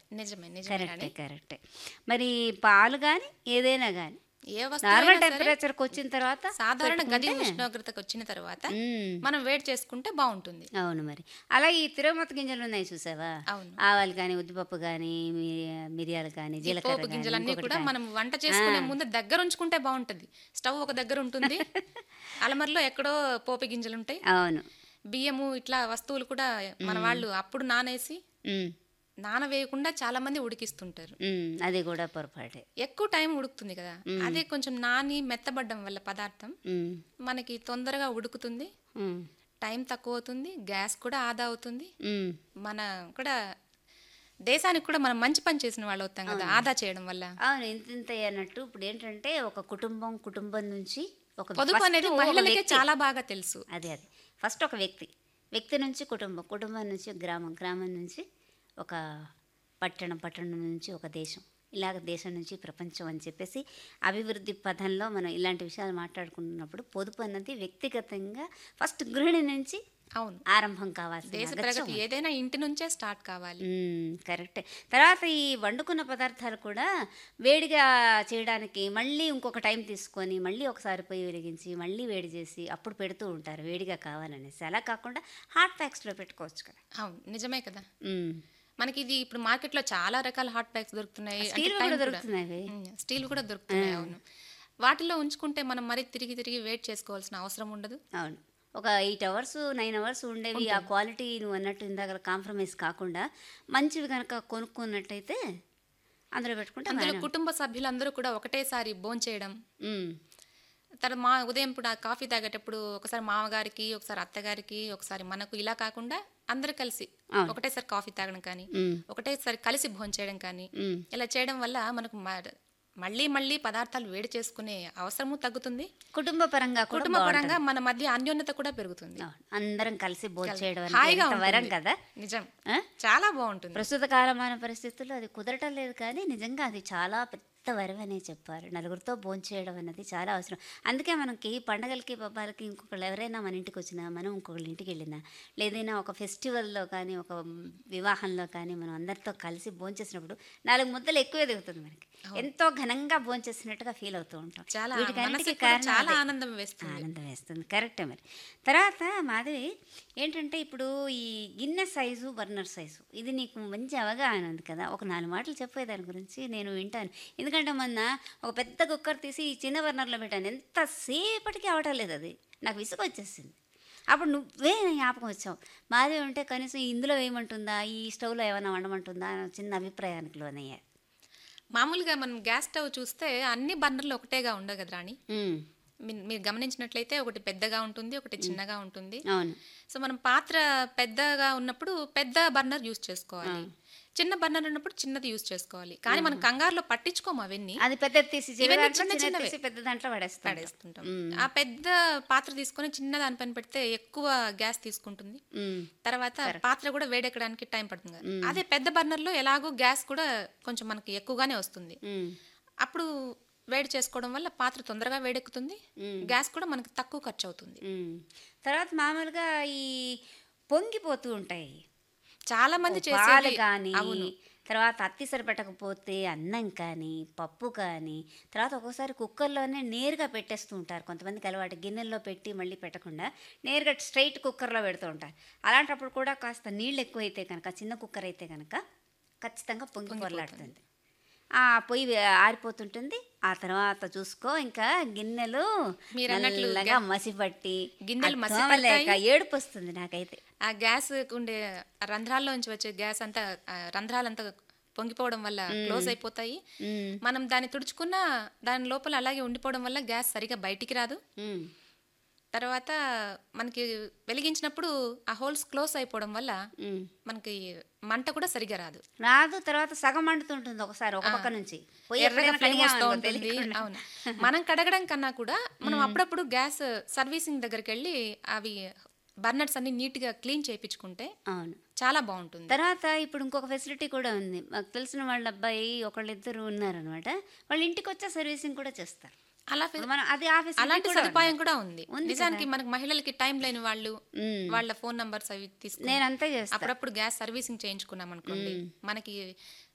నిజమే నిజమే కరెక్టే కరెక్టే మరి పాలు కానీ ఏదైనా కానీ ఏ నార్మల్ వస్తువు టెంపరేచర్కి వచ్చిన తర్వాత సాధారణ గది పెట్టుకుంటే- ఉష్ణోగ్రతకు వచ్చిన తర్వాత మ్మ్. మనం వేడి చేసుకుంటే బాగుంటుంది అవును మరి అలా ఈ తిరుమత గింజలు ఉన్నాయి చూసావా అవును ఆవాలు కానీ ఉద్దిపప్పు కానీ మిరియాలు కానీ జీలకర్ర పోపు కానీ గింజలన్నీ ఇంకొకటి కూడా కానీ. మనం వంట చేసుకునే ముందు దగ్గర ఉంచుకుంటే బాగుంటుంది స్టవ్ ఒక దగ్గర ఉంటుంది అలమర్లో ఎక్కడో పోపు గింజలు ఉంటాయి అవును బియ్యము ఇట్లా వస్తువులు కూడా మన వాళ్ళు అప్పుడు నానేసి ఉమ్, నానవేయకుండా చాలా మంది ఉడికిస్తుంటారు ఉమ్, అది కూడా పొరపాటే ఎక్కువ టైం ఉడుకుతుంది కదా అదే కొంచెం నాని మెత్తబడ్డం వల్ల పదార్థం ఉమ్, మనకి తొందరగా ఉడుకుతుంది ఉమ్, టైం తక్కువ అవుతుంది గ్యాస్ కూడా ఆదా అవుతుంది ఉమ్. మన కూడా దేశానికి కూడా మనం మంచి పని చేసిన వాళ్ళు అవుతాం కదా ఆదా చేయడం వల్ల అవును ఇంత ఇంత అన్నట్టు ఇప్పుడు ఏంటంటే ఒక కుటుంబం కుటుంబం నుంచి ఒక పొదుపు first అనేది ఒక మహిళలకే వ్యక్తి. చాలా బాగా తెలుసు అదే అదే ఫస్ట్ ఒక వ్యక్తి వ్యక్తి నుంచి కుటుంబం కుటుంబం నుంచి ఒక గ్రామం గ్రామం నుంచి ఒక పట్టణం పట్టణం నుంచి ఒక దేశం ఇలాగ దేశం నుంచి ప్రపంచం అని చెప్పేసి అభివృద్ధి పథంలో మనం ఇలాంటి విషయాలు మాట్లాడుకున్నప్పుడు పొదుపు అన్నది వ్యక్తిగతంగా ఫస్ట్ గృహిణి నుంచి అవును ఆరంభం కావాల్సిన దేశ అగత్యం ప్రగతి ఏదైనా ఇంటి నుంచే స్టార్ట్ కావాలి మ్మ్, కరెక్టే తర్వాత ఈ వండుకున్న పదార్థాలు కూడా వేడిగా చేయడానికి మళ్ళీ ఇంకొక టైం తీసుకొని మళ్ళీ ఒకసారి పొయ్యి వెలిగించి మళ్ళీ వేడి చేసి అప్పుడు పెడుతూ ఉంటారు వేడిగా కావాలనేసి అలా కాకుండా హాట్ ప్యాక్స్లో పెట్టుకోవచ్చు కదా అవును నిజమే కదా మ్మ్. మనకి ఇది ఇప్పుడు మార్కెట్ లో చాలా రకాల హాట్ ప్యాక్స్ దొరుకుతున్నాయి అంటే స్టీల్ time కూడా దొరుకుతున్నాయి అవి. ఉమ్, స్టీల్ కూడా దొరుకుతున్నాయి అవును వాటిలో ఉంచుకుంటే మనం మరీ తిరిగి తిరిగి వెయిట్ చేసుకోవాల్సిన అవసరం ఉండదు అవును ఒక ఎయిట్ అవర్స్ నైన్ అవర్స్ ఉండేవి ఆ క్వాలిటీ నువ్వు అన్నట్టు ఇందాక కాంప్రమైజ్ కాకుండా మంచివి కనుక కొనుక్కున్నట్టయితే అందులో పెట్టుకుంటే అందులో బాగానే కుటుంబ సభ్యులందరూ కూడా ఒకటేసారి భోంచేయడం మ్మ్. తర్వాత మా ఉదయం పూట కాఫీ తాగేటప్పుడు ఒకసారి మామగారికి ఒకసారి అత్తగారికి ఒకసారి మనకు ఇలా కాకుండా అందరూ కలిసి అవును. ఒకటేసారి కాఫీ తాగడం కానీ మ్మ్. ఒకటేసారి కలిసి భోంచేయడం కానీ మ్మ్. ఇలా చేయడం వల్ల మనకు మ- మళ్ళీ మళ్ళీ పదార్థాలు వేడి చేసుకునే అవసరము తగ్గుతుంది కుటుంబ పరంగా కూడా కుటుంబ పరంగా మన మధ్య అన్యోన్యత కూడా పెరుగుతుంది అవును. అందరం కలిసి భోజనం చేయడం అనేది హాయిగా ఎంత వరం ఉంటుంది. కదా నిజం ఆ? చాలా బాగుంటుంది ప్రస్తుత కాలమాన పరిస్థితుల్లో అది కుదరటం లేదు కానీ నిజంగా అది చాలా పెద్ద వరం అనే చెప్పారు నలుగురితో భోంచేయడం అన్నది చాలా అవసరం అందుకే మనకి పండగలకి పబ్బాలకి ఇంకొకళ్ళు ఎవరైనా మన ఇంటికి వచ్చినా మనం ఇంకొకళ్ళ ఇంటికి వెళ్ళినా లేదైనా ఒక ఫెస్టివల్లో కానీ ఒక వివాహంలో కానీ మనం అందరితో కలిసి భోంచేసినప్పుడు నాలుగు ముద్దలు ఎక్కువే దిగుతుంది మనకి ఎంతో ఘనంగా భోంచేసినట్టుగా ఫీల్ అవుతూ ఉంటాం చాలా వీటికన్నిటికీ మనసుకి కూడా కారణం చాలా అదే. ఆనందం వేస్తుంది ఆనందం వేస్తుంది కరెక్టే మరి తర్వాత మాధవి ఏంటంటే ఇప్పుడు ఈ గిన్నె సైజు బర్నర్ సైజు ఇది నీకు మంచి అవగాహన ఉంది కదా ఒక నాలుగు మాటలు చెప్పే దాని గురించి నేను వింటాను ఎందుకంటే మొన్న ఒక పెద్ద కుక్కర్ తీసి ఈ చిన్న బర్నర్లో పెట్టాను ఎంతసేపటికి అవటం లేదు అది నాకు విసుగు వచ్చేసింది అప్పుడు నువ్వే నా జ్ఞాపకం వచ్చావు మాధవి ఉంటే కనీసం ఇందులో వేయమంటుందా ఈ స్టవ్లో ఏమైనా వండమంటుందా అని చిన్న అభిప్రాయానికి లోనయ్యా మామూలుగా మనం గ్యాస్ స్టవ్ చూస్తే అన్ని బర్నర్లు ఒకటేగా ఉండవు కదా రాణి ఉమ్, మీ- మీరు గమనించినట్లయితే ఒకటి పెద్దగా ఉంటుంది ఒకటి చిన్నగా ఉంటుంది అవును సో మనం పాత్ర పెద్దగా ఉన్నప్పుడు పెద్ద బర్నర్ యూస్ చేసుకోవాలి చిన్న బర్నర్ ఉన్నప్పుడు చిన్నది యూస్ చేసుకోవాలి కానీ మనం కంగారులో పట్టించుకోము అవన్నీ అది పెద్ద తీసి చిన్న ఇవన్నీ దాంట్లో, చిన్న చిన్నది చిన్నవే. తీసి పెద్ద దాంట్లో పడేస్తాడు పడేస్తుంటాం ఆ పెద్ద పాత్ర తీసుకొని చిన్న దానిపైన పెడితే ఎక్కువ గ్యాస్ తీసుకుంటుంది ఉమ్. తర్వాత పాత్ర కూడా వేడెక్కడానికి టైం పడుతుంది కదా. అదే పెద్ద బర్నర్ లో ఎలాగో గ్యాస్ కూడా కొంచెం మనకి ఎక్కువగానే వస్తుంది ఉమ్, అప్పుడు వేడి చేసుకోవడం వల్ల పాత్ర తొందరగా వేడెక్కుతుంది గ్యాస్ కూడా మనకి తక్కువ ఖర్చు అవుతుంది ఉమ్. తర్వాత మామూలుగా ఈ పొంగిపోతూ ఉంటాయి చాలా మంది ఓ పాలు చేసేది కానీ అవును తర్వాత అత్తి సరిపెట్టకపోతే అన్నం కానీ పప్పు కానీ తర్వాత ఒక్కోసారి కుక్కర్లోనే నేరుగా పెట్టేస్తూ ఉంటారు కొంతమందికి అలవాటు గిన్నెల్లో పెట్టి మళ్ళీ పెట్టకుండా నేరుగా స్ట్రైట్ కుక్కర్లో పెడుతూ ఉంటారు అలాంటప్పుడు కూడా కాస్త నీళ్ళు ఎక్కువైతే కనుక చిన్న కుక్కర్ అయితే కనుక ఖచ్చితంగా పొంగి పొరలాడుతుంది ఆ పొయ్యి ఆరిపోతుంటుంది ఆ తర్వాత చూసుకో ఇంకా గిన్నెలు మీరు అన్నట్లు నల్లగా మసిపట్టి గిన్నెలు ఆ మసి తోమ లేక ఏడుపు వస్తుంది నాకైతే ఆ గ్యాస్ ఉండే రంధ్రాల్లో నుంచి వచ్చే గ్యాస్ అంతా ఆ రంధ్రాలంతా పొంగిపోవడం వల్ల క్లోజ్ అయిపోతాయి ఉమ్, మనం దాన్ని తుడుచుకున్న దాని లోపల అలాగే ఉండిపోవడం వల్ల గ్యాస్ సరిగా బయటికి రాదు ఉమ్. తర్వాత మనకి వెలిగించినప్పుడు ఆ హోల్స్ క్లోజ్ అయిపోవడం వల్ల ఉమ్. మనకి మంట కూడా సరిగా రాదు రాదు తర్వాత సగం మండుతుంటుంది ఒకసారి ఒక పక్క నుంచి పొయ్యి ఎర్రగా ఎప్పుడైనా flame వస్తూ కడిగామనుకో ఉంటుంది తెలియకుండా. అవును మనం కడగడం కన్నా కూడా మనం అప్పుడప్పుడు గ్యాస్ సర్వీసింగ్ దగ్గరికి వెళ్ళి అవి బర్నర్స్ అన్ని నీట్ గా క్లీన్ చేయించుకుంటే అవును చాలా బాగుంటుంది తర్వాత ఇప్పుడు ఇంకొక ఫెసిలిటీ కూడా ఉంది మాకు తెలిసిన వాళ్ళ అబ్బాయి ఒకళ్ళిద్దరు ఉన్నారనమాట వాళ్ళ ఇంటికి వచ్చే సర్వీసింగ్ కూడా చేస్తారు అలా ఫె- ఇప్పుడు మనం అది ఆ ఫెసిలిటీ అలాంటి కూడా సదుపాయం కూడా ఉంది ఉంది నిజానికి మనకి మహిళలకి టైం లేని వాళ్ళు మ్మ్. వాళ్ళ ఫోన్ నంబర్స్ అవి తీసుకుని నేను అంతే చేస్తాను అప్పుడప్పుడు గ్యాస్ సర్వీసింగ్ చేయించుకున్నాం అనుకోండి మనకి